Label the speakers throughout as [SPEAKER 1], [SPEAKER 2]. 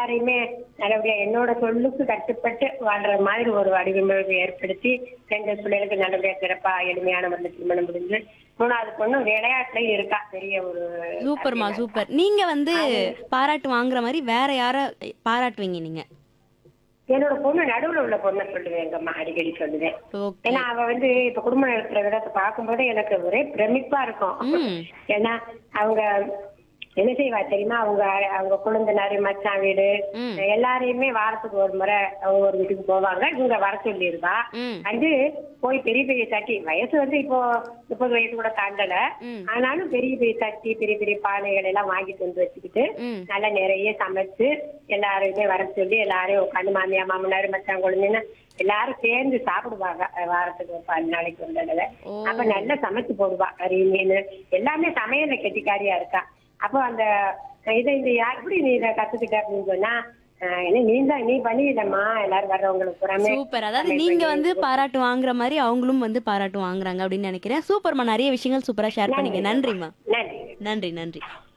[SPEAKER 1] எல்லாரையுமே நல்லபடியா என்னோட சொல்லுக்கு கட்டுப்பட்டு வாழ்ற மாதிரி ஒரு வடிவமைப்பு ஏற்படுத்தி ரெண்டு பிள்ளைகளுக்கு நல்லபடியா சிறப்பா எளிமையான முறையில் திருமணம் முடிஞ்சு மூணாவது பொண்ணு விளையாட்டுலயும் இருக்கா பெரிய ஒரு
[SPEAKER 2] சூப்பர்மா சூப்பர் நீங்க வந்து பாராட்டு வாங்குற மாதிரி வேற யார பாராட்டுவீங்க நீங்க
[SPEAKER 1] என்னோட பொண்ணு நடுவுல உள்ள பொண்ணை சொல்லுவேன் எங்க அம்மா அடிக்கடி சொல்லுவேன்
[SPEAKER 2] ஓகே
[SPEAKER 1] ஏன்னா அவ வந்து இப்ப குடும்பம் நடத்துற விதத்தை பார்க்கும்போது எனக்கு ஒரே பிரமிப்பா இருக்கும்
[SPEAKER 2] ம்.
[SPEAKER 1] ஏன்னா அவங்க என்ன செய்வா தெரியுமா அவங்க அவங்க குழந்தைனாரு மச்சான் வீடு
[SPEAKER 2] ம்.
[SPEAKER 1] எல்லாரையுமே வாரத்துக்கு ஒரு முறை அவங்க ஒரு வீட்டுக்கு போவாங்க இவங்க வர சொல்லிருவா
[SPEAKER 2] ம்
[SPEAKER 1] வந்து போய் பெரிய பெரிய சட்டி வயசு வந்து இப்போ முப்பது வயசு கூட தாண்டல
[SPEAKER 2] ம்.
[SPEAKER 1] ஆனாலும் பெரிய பெரிய சட்டி பெரிய பெரிய பானைகள் எல்லாம் வாங்கிட்டு வந்து வச்சுக்கிட்டு
[SPEAKER 2] ம்
[SPEAKER 1] நல்லா நிறைய சமைச்சு எல்லாரையுமே வர சொல்லி எல்லாரையும் உட்காந்து மாமியா மாமனார் மச்சான் குழந்தைன்னு எல்லாரும் சேர்ந்து சாப்பிடுவாங்க அஹ் வாரத்துக்கு ஒரு பத்து நாளைக்கு ஒரு தடவை
[SPEAKER 2] ஓ.
[SPEAKER 1] அப்ப நல்லா சமைச்சு போடுவா கறி மீன் எல்லாமே சமையல்ல கெட்டிக்காரியா இருக்கா அப்போ அந்த இதை இந்த யா- எப்படி நீ இதை கத்துக்கிட்ட அப்படின்னு சொன்னா அஹ் என்ன நீ தான் நீ பண்ணிவிடமா எல்லாரும் வர்றவங்களுக்கு புறமே
[SPEAKER 2] சூப்பர் அதாவது நீங்க வந்து பாராட்டு வாங்குற மாதிரி அவங்களும் வந்து பாராட்டு வாங்குறாங்க அப்படின்னு நினைக்கிறேன் சூப்பர்மா நிறைய விஷயங்கள் சூப்பரா ஷேர் பண்ணீங்க நன்றிம்மா
[SPEAKER 1] நன்றி
[SPEAKER 2] நன்றி நன்றி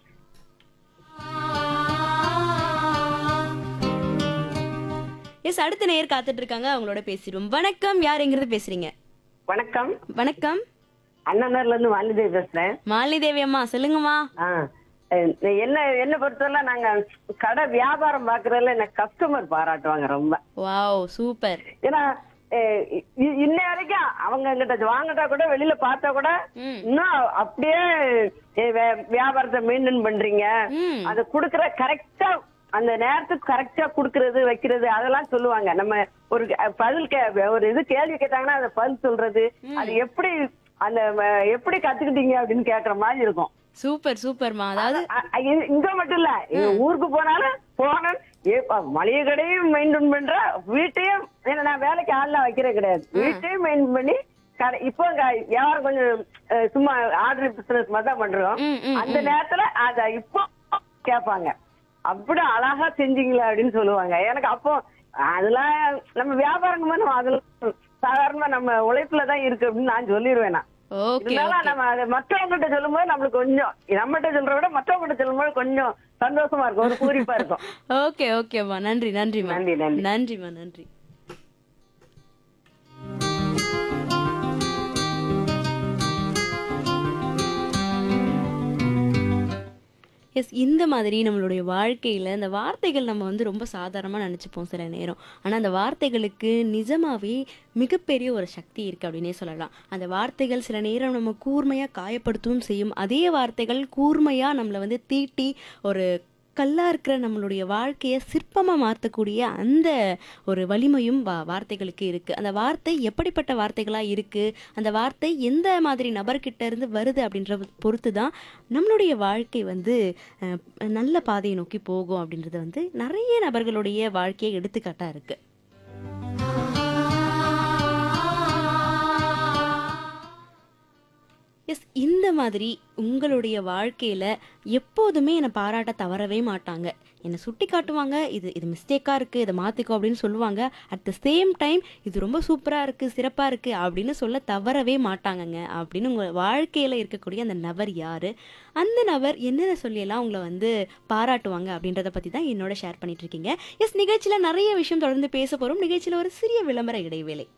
[SPEAKER 2] எஸ் அடுத்த நேயர் காத்துட்டு இருக்காங்க அவங்களோட பேசிடுவோம் வணக்கம் யார் எங்கிருந்து பேசுறீங்க
[SPEAKER 3] வணக்கம்
[SPEAKER 2] வணக்கம்
[SPEAKER 3] அண்ணனர்ல இருந்து வாலிதேவி பேசுறேன்
[SPEAKER 2] மாலினி தேவி அம்மா சொல்லுங்கம்மா
[SPEAKER 3] ஆ, அஹ் என்ன என்ன பொறுத்தவரை நாங்க கடை வியாபாரம் பாக்குறதுல எனக்கு கஸ்டமர் பாராட்டுவாங்க ரொம்ப
[SPEAKER 2] வாவ் சூப்பர்
[SPEAKER 3] ஏன்னா அஹ் இ- இன்ன வரைக்கும் அவங்க கிட்ட வாங்கிட்டா கூட வெளியில பார்த்தா கூட
[SPEAKER 2] ம்.
[SPEAKER 3] இன்னும் அப்படியே அஹ் வே- வியாபாரத்தை மெயின்டைன் பண்றீங்க
[SPEAKER 2] ம்
[SPEAKER 3] அது குடுக்கற கரெக்டா அந்த நேரத்துக்கு கரெக்டா குடுக்கறது வைக்கிறது அதெல்லாம் சொல்லுவாங்க நம்ம ஒரு அஹ், பதில் கே ஒரு இது கேள்வி கேட்டாங்கன்னா அதை பதில் சொல்றது அது எப்படி அந்த அஹ், எப்படி கத்துக்கிட்டீங்க அப்படின்னு கேக்குற மாதிரி இருக்கும்
[SPEAKER 2] சூப்பர் சூப்பர்மா அதாவது
[SPEAKER 3] அ- அ- இது இங்க மட்டும் இல்ல இது ஊருக்கு போனாலும் போனேன் மளிகை கடையும் மெயின்டைன் பண்ற வீட்டையும் ஏன்னா நான் வேலைக்கு ஆள்லாம் வைக்கிறேன் கிடையாது வீட்டையும் மெயின்டைன் பண்ணி கடை இப்போ இங்க வியாபாரம் கொஞ்சம் அஹ், சும்மா ஆர்டர் பிசினஸ் மாதிரி தான் பண்றோம்
[SPEAKER 2] ம், ம்,
[SPEAKER 3] அந்த நேரத்துல அத இப்போ கேட்பாங்க அப்படி அழகா செஞ்சீங்களா அப்படின்னு சொல்லுவாங்க எனக்கு அப்போ அதெல்லாம் நம்ம வியாபாரம் போது நம்ம அதுல சாதாரணமா நம்ம உழைப்புல தான் இருக்கு அப்படின்னு நான் சொல்லிடுவேன் நான்
[SPEAKER 2] ஓகே
[SPEAKER 3] இருந்தாலும் நம்ம அதை மற்றவங்ககிட்ட சொல்லும்போது நம்மளுக்கு கொஞ்சம் நம்மகிட்ட சொல்றத விட மற்றவங்ககிட்ட சொல்லும்போது கொஞ்சம் சந்தோஷமா இருக்கும் ஒரு பூரிப்பா இருக்கும்
[SPEAKER 2] ஓகே ஓகேம்மா நன்றி நன்றிம்மா
[SPEAKER 3] நன்றி, நன்றி.
[SPEAKER 2] நன்றிம்மா நன்றி எஸ் இந்த மாதிரி நம்மளுடைய வாழ்க்கையில் இந்த வார்த்தைகள் நம்ம வந்து ரொம்ப சாதாரணமாக நினச்சிப்போம் சில நேரம் ஆனால் அந்த வார்த்தைகளுக்கு நிஜமாவே மிகப்பெரிய ஒரு சக்தி இருக்குது அப்படின்னே சொல்லலாம் அந்த வார்த்தைகள் சில நேரம் நம்ம கூர்மையாக காயப்படுத்தவும் செய்யும் அதே வார்த்தைகள் கூர்மையாக நம்மளை வந்து தீட்டி ஒரு கல்லாக இருக்கிற நம்மளுடைய வாழ்க்கையை சிற்பமாக மாற்றக்கூடிய அந்த ஒரு வலிமையும் வா வார்த்தைகளுக்கு இருக்குது அந்த வார்த்தை எப்படிப்பட்ட வார்த்தைகளாக இருக்குது அந்த வார்த்தை எந்த மாதிரி நபர்கிட்ட இருந்து வருது அப்படின்ற பொறுத்து தான் நம்மளுடைய வாழ்க்கை வந்து அஹ், நல்ல பாதையை நோக்கி போகும் அப்படின்றது வந்து நிறைய நபர்களுடைய வாழ்க்கையை எடுத்துக்காட்டாக இருக்குது எஸ் இந்த மாதிரி உங்களுடைய வாழ்க்கையில் எப்போதுமே என்னை பாராட்ட தவறவே மாட்டாங்க என்னை சுட்டி காட்டுவாங்க இது இது மிஸ்டேக்காக இருக்குது இதை மாற்றிக்கோ அப்படின்னு சொல்லுவாங்க அட் த சேம் டைம் இது ரொம்ப சூப்பராக இருக்குது சிறப்பாக இருக்குது அப்படின்னு சொல்ல தவறவே மாட்டாங்கங்க அப்படின்னு உங்கள் வாழ்க்கையில் இருக்கக்கூடிய அந்த நபர் யார் அந்த நபர் என்னென்ன சொல்லியெல்லாம் உங்களை வந்து பாராட்டுவாங்க அப்படின்றத பற்றி தான் என்னோட ஷேர் பண்ணிட்டு இருக்கீங்க எஸ் நிகழ்ச்சியில் நிறைய விஷயம் தொடர்ந்து பேச போகிறோம் நிகழ்ச்சியில் ஒரு சிறிய விளம்பர இடைவேளை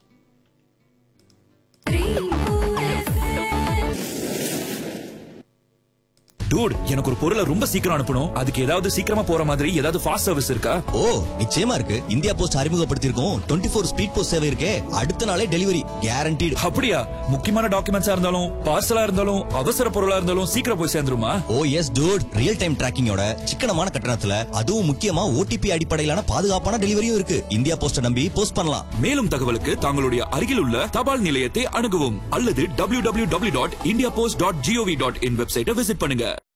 [SPEAKER 4] டூட் எனக்கு ஒரு பொருளை ரொம்ப சீக்கிரம் அனுப்பணும் அதுக்கு ஏதாவது சீக்கிரமா போற மாதிரி ஏதாவது ஃபாஸ்ட் சர்வீஸ் இருக்கா
[SPEAKER 5] ஓ நிச்சயமா இருக்கு இந்தியா போஸ்ட் அறிமுகப்படுத்தியிருக்கோம் டுவெண்ட்டி ஃபோர் ஸ்பீட் போஸ்ட் சேவை இருக்கே அடுத்த நாளே டெலிவரி கேரண்டீடு
[SPEAKER 4] அப்படியா முக்கியமான டாக்குமெண்ட்ஸா இருந்தாலும் பார்சலா இருந்தாலும் அவசர பொருளா இருந்தாலும் சீக்கிரம் போய் சேர்ந்துருமா
[SPEAKER 5] oh yes dude real time டிராக்கிங்கோட சிக்கனமான கட்டணத்துல அதுவும் முக்கியமா ஓடிபி அடிப்படையிலான பாதுகாப்பான டெலிவரியும் இருக்கு இந்தியா போஸ்ட நம்பி போஸ்ட் பண்ணலாம்
[SPEAKER 4] மேலும் தகவலுக்கு தங்களுடைய அருகில் உள்ள தபால் நிலையத்தை அணுகவும் அல்லது www.indiapost.gov.in வெப்சைட்டை விசிட் பண்ணுங்க